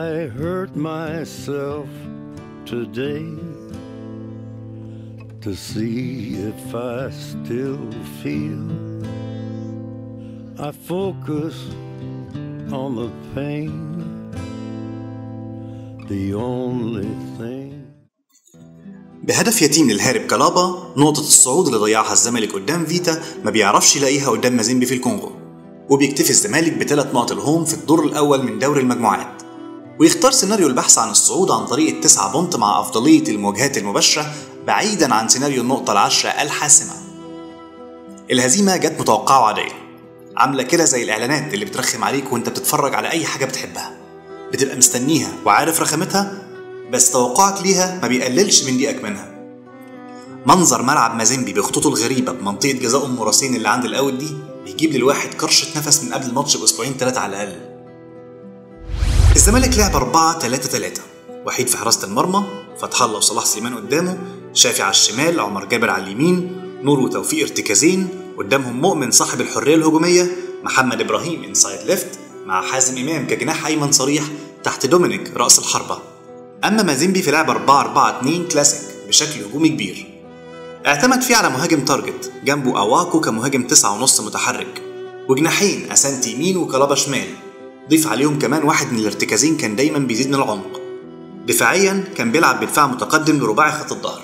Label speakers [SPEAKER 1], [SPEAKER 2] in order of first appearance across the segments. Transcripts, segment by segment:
[SPEAKER 1] I hurt myself today to see if I still feel. I focus on the pain, the only thing.
[SPEAKER 2] بهدف يتيم للهارب كلابا نقطة الصعود اللي ضيعها الزمالك قدام فيتا ما بيعرفش يلاقيها قدام مازيمبي في الكونغو وبيكتفي الزمالك بثلاث نقط الهوم في الدور الأول من دوري المجموعات ويختار سيناريو البحث عن الصعود عن طريق التسعة بونت مع أفضلية المواجهات المباشرة بعيدا عن سيناريو النقطة العشرة الحاسمة الهزيمة جت متوقعة وعادية عاملة كده زي الإعلانات اللي بترخم عليك وأنت بتتفرج على أي حاجة بتحبها بتبقى مستنيها وعارف رخامتها بس توقعك ليها ما بيقللش من ضيقك منها منظر ملعب مازيمبي بخطوطه الغريبة بمنطقة جزاء أم راسين اللي عند الأوت دي بيجيب للواحد كرشة نفس من قبل الماتش بأسبوعين ثلاثة على الأقل الزمالك لعب 4 3 3 وحيد في حراسة المرمى فتح الله وصلاح سليمان قدامه شافي على الشمال عمر جابر على اليمين نور وتوفيق ارتكازين قدامهم مؤمن صاحب الحرية الهجومية محمد إبراهيم انسايد ليفت مع حازم إمام كجناح أيمن صريح تحت دومينيك رأس الحربة أما مازيمبي في لعب 4 4 2 كلاسيك بشكل هجومي كبير اعتمد فيه على مهاجم تارجت جنبه أواكو كمهاجم تسعة ونص متحرك وجناحين أسانتي يمين وكلابا شمال ضيف عليهم كمان واحد من الارتكازين كان دايما بيزيد من العمق دفاعيا كان بيلعب بدفاع متقدم لرباعي خط الظهر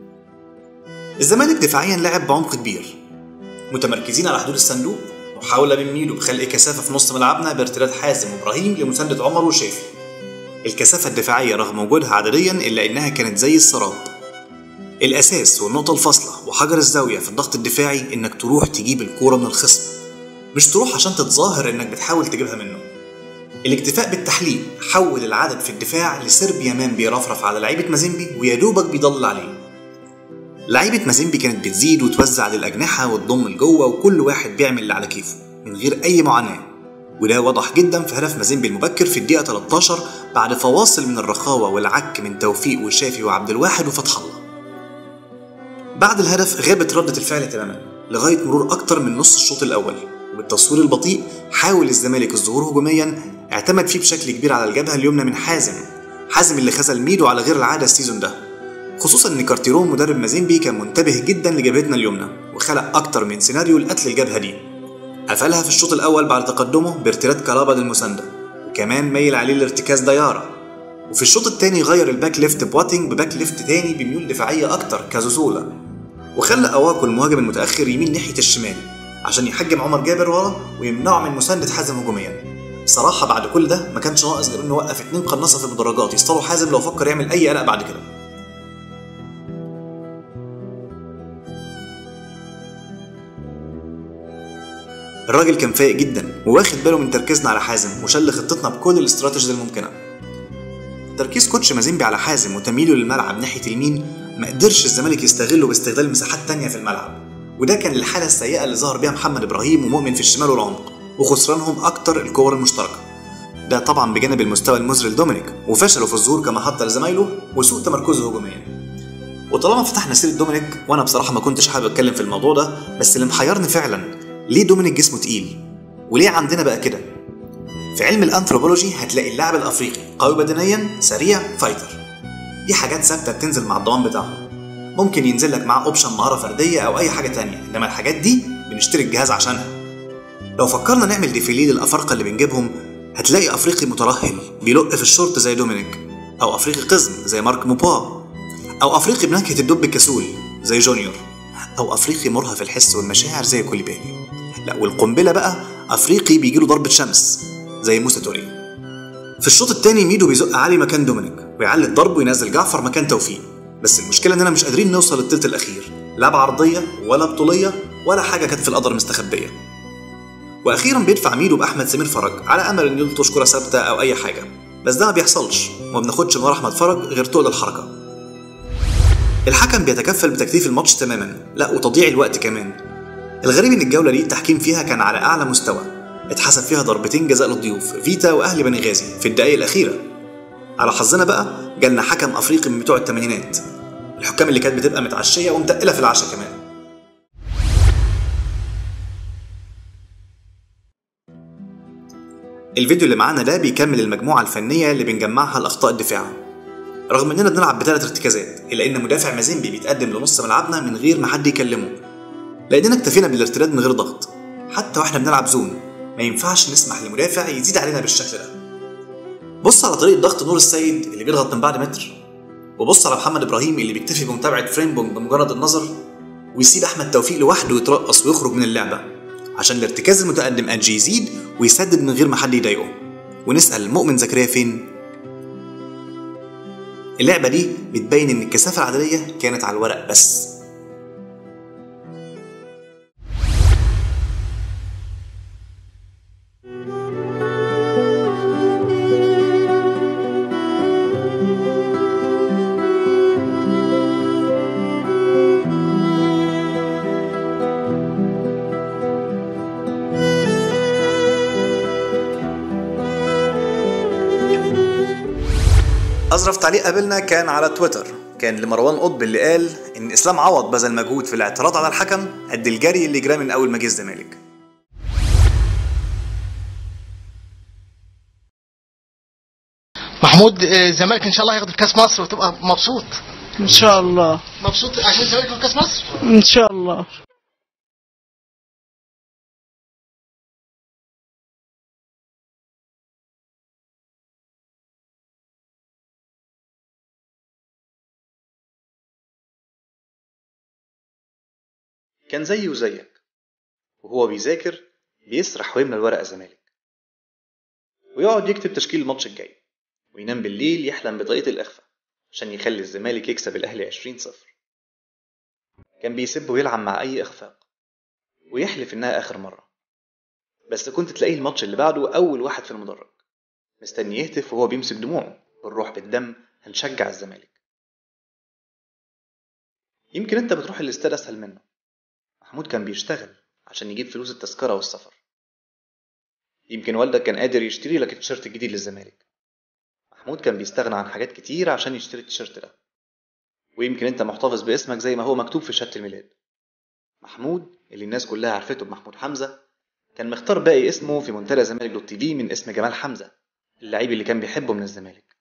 [SPEAKER 2] الزمالك دفاعيا لعب بعمق كبير متمركزين على حدود الصندوق محاولة من ميدو بخلق كثافة في نص ملعبنا بارتداد حازم وإبراهيم لمساندة عمر وشافي الكثافة الدفاعية رغم وجودها عدديا إلا إنها كانت زي السراب الأساس والنقطة الفاصلة وحجر الزاوية في الضغط الدفاعي إنك تروح تجيب الكورة من الخصم مش تروح عشان تتظاهر إنك بتحاول تجيبها منه الاكتفاء بالتحليل حول العدد في الدفاع لسرب يمان بيرفرف على لعيبة مازيمبي ويا دوبك بيضلل عليه لعيبة مازيمبي كانت بتزيد وتوزع للأجنحة وتضم لجوه وكل واحد بيعمل اللي على كيفه من غير أي معاناة وده واضح جدا في هدف مازيمبي المبكر في الدقيقة 13 بعد فواصل من الرخاوة والعك من توفيق وشافي وعبد الواحد وفتح الله بعد الهدف غابت ردة الفعل تماما لغاية مرور أكتر من نص الشوط الأول وبالتصوير البطيء حاول الزمالك الظهور هجوميا اعتمد فيه بشكل كبير على الجبهة اليمنى من حازم حازم اللي خذل ميدو على غير العادة السيزون ده خصوصا ان كارتيرون مدرب مازيمبي كان منتبه جدا لجبهتنا اليمنى وخلق اكتر من سيناريو لقتل الجبهه دي قفلها في الشوط الاول بعد تقدمه بارتداد كلابا للمسانده وكمان ميل عليه الارتكاز ديارة وفي الشوط الثاني غير الباك ليفت بواتينج بباك ليفت تاني بميول دفاعيه اكتر كازوزولا وخلى اواكو المهاجم المتاخر يمين ناحيه الشمال عشان يحجم عمر جابر ورا ويمنعه من مسانده حازم هجوميا بصراحه بعد كل ده ما كانش ناقص غير انه وقف اتنين قناصه في المدرجات يصطادوا حازم لو فكر يعمل اي قلق بعد كده الراجل كان فايق جدا وواخد باله من تركيزنا على حازم وشل خطتنا بكل الاستراتيجيز الممكنه تركيز كوتش مازيمبي على حازم وتمييله للملعب ناحيه اليمين ما قدرش الزمالك يستغله باستغلال مساحات تانية في الملعب وده كان الحاله السيئه اللي ظهر بيها محمد ابراهيم ومؤمن في الشمال والعمق وخسرانهم اكتر الكور المشتركه ده طبعا بجانب المستوى المزري لدومينيك وفشله في الظهور كمحطه لزمايله وسوء تمركزه هجوميا وطالما فتحنا سيره دومينيك وانا بصراحه ما كنتش حابب اتكلم في الموضوع ده بس اللي محيرني فعلا ليه دومينيك جسمه تقيل وليه عندنا بقى كده في علم الانثروبولوجي هتلاقي اللاعب الافريقي قوي بدنيا سريع فايتر دي حاجات ثابته بتنزل مع الضمان بتاعهم ممكن ينزل لك معاه اوبشن مهاره فرديه او اي حاجه تانية انما الحاجات دي بنشتري الجهاز عشافها لو فكرنا نعمل ديفيليه للافارقه اللي بنجيبهم هتلاقي افريقي مترهل بيلق في الشورت زي دومينيك او افريقي قزم زي مارك موبا او افريقي بنكهه الدب الكسول زي جونيور او افريقي مرهف الحس والمشاعر زي كوليبالي لا والقنبله بقى افريقي بيجيله ضربه شمس زي موسى توري في الشوط الثاني ميدو بيزق علي مكان دومينيك ويعلي الضرب وينزل جعفر مكان توفيق بس المشكله اننا مش قادرين نوصل للثلث الاخير لا بعرضيه ولا بطوليه ولا حاجه كانت في القدر مستخبيه واخيرا بيدفع ميدو باحمد سمير فرج على امل انه يلطش كره ثابته او اي حاجه بس ده ما بيحصلش وما بناخدش من ورا احمد فرج غير تقل الحركه الحكم بيتكفل بتكثيف الماتش تماما لا وتضييع الوقت كمان الغريب ان الجوله دي التحكيم فيها كان على اعلى مستوى اتحسب فيها ضربتين جزاء للضيوف فيتا واهلي بني غازي في الدقائق الاخيره على حظنا بقى جالنا حكم افريقي من بتوع الثمانينات الحكام اللي كانت بتبقى متعشيه ومتقله في العشاء كمان الفيديو اللي معانا ده بيكمل المجموعة الفنية اللي بنجمعها لأخطاء الدفاع رغم اننا بنلعب بثلاث ارتكازات الا ان مدافع مازيمبي بيتقدم لنص ملعبنا من غير ما حد يكلمه لاننا اكتفينا بالارتداد من غير ضغط حتى واحنا بنلعب زون ما ينفعش نسمح لمدافع يزيد علينا بالشكل ده بص على طريقة ضغط نور السيد اللي بيضغط من بعد متر وبص على محمد ابراهيم اللي بيكتفي بمتابعة فريمبونج بمجرد النظر ويسيب احمد توفيق لوحده يترقص ويخرج من اللعبة عشان الارتكاز المتقدم اجي يزيد ويسدد من غير ما حد يضايقه ونسأل مؤمن زكريا فين اللعبة دي بتبين إن الكثافة العددية كانت على الورق بس أظرف تعليق قابلنا كان على تويتر كان لمروان قطب اللي قال إن إسلام عوض بذل مجهود في الاعتراض على الحكم قد الجري اللي جراه من أول ما جه الزمالك
[SPEAKER 3] محمود آه، الزمالك ان شاء الله هياخد كاس مصر وتبقى مبسوط
[SPEAKER 4] ان شاء الله
[SPEAKER 3] مبسوط عشان الزمالك ياخد كاس مصر
[SPEAKER 4] ان شاء الله
[SPEAKER 2] كان زيي وزيك وهو بيذاكر بيسرح ويملى الورقة زمالك ويقعد يكتب تشكيل الماتش الجاي وينام بالليل يحلم بطريقة الإخفاء عشان يخلي الزمالك يكسب الأهلي 20 صفر كان بيسب ويلعب مع أي إخفاق ويحلف إنها آخر مرة بس كنت تلاقيه الماتش اللي بعده أول واحد في المدرج مستني يهتف وهو بيمسك دموعه بالروح بالدم هنشجع الزمالك يمكن انت بتروح الاستاد اسهل منه محمود كان بيشتغل عشان يجيب فلوس التذكرة والسفر يمكن والدك كان قادر يشتري لك التيشيرت الجديد للزمالك محمود كان بيستغنى عن حاجات كتير عشان يشتري التيشيرت ده ويمكن انت محتفظ باسمك زي ما هو مكتوب في شهادة الميلاد محمود اللي الناس كلها عرفته بمحمود حمزة كان مختار باقي اسمه في منتدى زمالك دوت تي في من اسم جمال حمزة اللعيب اللي كان بيحبه من الزمالك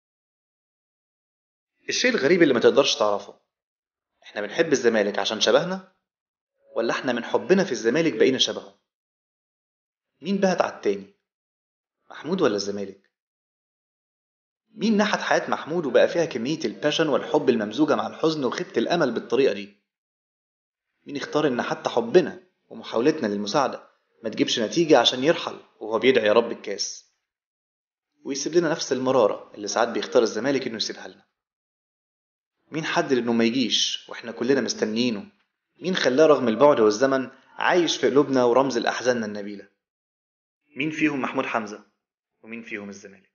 [SPEAKER 2] الشيء الغريب اللي ما تقدرش تعرفه احنا بنحب الزمالك عشان شبهنا ولا احنا من حبنا في الزمالك بقينا شبهه مين بهت على التاني محمود ولا الزمالك مين نحت حياة محمود وبقى فيها كمية الباشن والحب الممزوجة مع الحزن وخيبة الأمل بالطريقة دي مين اختار إن حتى حبنا ومحاولتنا للمساعدة ما تجيبش نتيجة عشان يرحل وهو بيدعي يا رب الكاس ويسيب لنا نفس المرارة اللي ساعات بيختار الزمالك إنه يسيبها لنا مين حدد إنه ما يجيش وإحنا كلنا مستنيينه مين خلاه رغم البعد والزمن عايش في قلوبنا ورمز الأحزان النبيلة مين فيهم محمود حمزة ومين فيهم الزمالك